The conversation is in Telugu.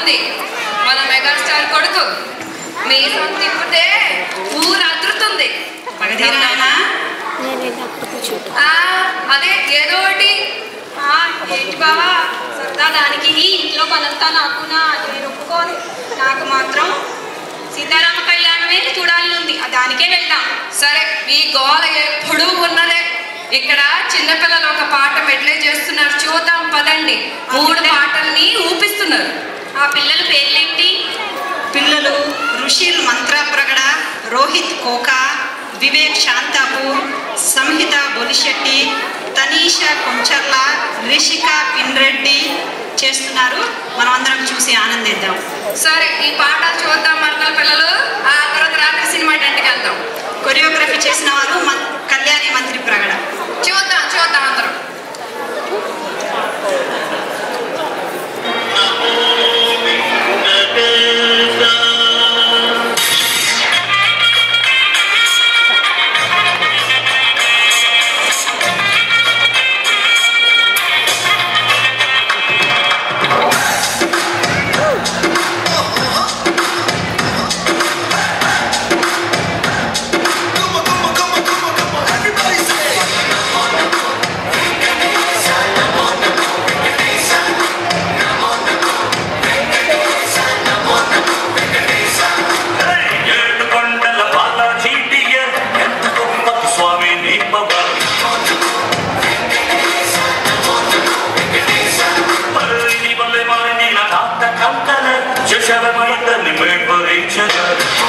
ఉంది మన మెగాస్టార్ కొడుకు మీసం తిప్పితే ఊరు అదురుతుంది పగదీరా నాయనా ఆ, అదే ఏదో ఒకటి ఆ, ఏంటి బావా సరదా దానికి ఇంట్లో పనంతా నాకునా నేను ఒప్పుకోను నాకు మాత్రం సీతారామ కళ్యాణమే చూడాలని ఉంది ఆ దానికే వెళ్దాం సరే ఈ గోల ఎప్పుడు ఉన్నదే ఇక్కడ చిన్నపిల్లలు ఒక పాట మెడ్లే చేస్తున్నారు చూద్దాం పదండి మూడు పాటల్ని ఊపిస్తున్నారు ఆ పిల్లల పేర్లేంటి పిల్లలు ఋషిల్ మంత్ర ప్రగడ రోహిత్ కోకా వివేక్ శాంతాపూర్ సంహిత బొలిశెట్టి తనీష కొంచర్ల రిషిక పిన్రెడ్డి చేస్తున్నారు మనం అందరం చూసి ఆనందిద్దాం సరే ఈ పాటలు చూద్దాం మరకల పిల్లలు ఆ తర్వాత రాత్రి సినిమా టెంట్కి వెళ్దాం కొరియోగ్రఫీ చేసిన వారు మన్- కళ్యాణి మంత్రి ప్రగడ చూద్దాం చూద్దాం అందరం Come on, come on, come on, come on, come on. Everybody say. ఏడు కొండల బాలాజీ డియర్ ఎంత గొప్పది స్వామి నీ పవర్ మళ్ళీ వల్లే మారిన తాత కంకల శశవమైత నిమే పరిచయ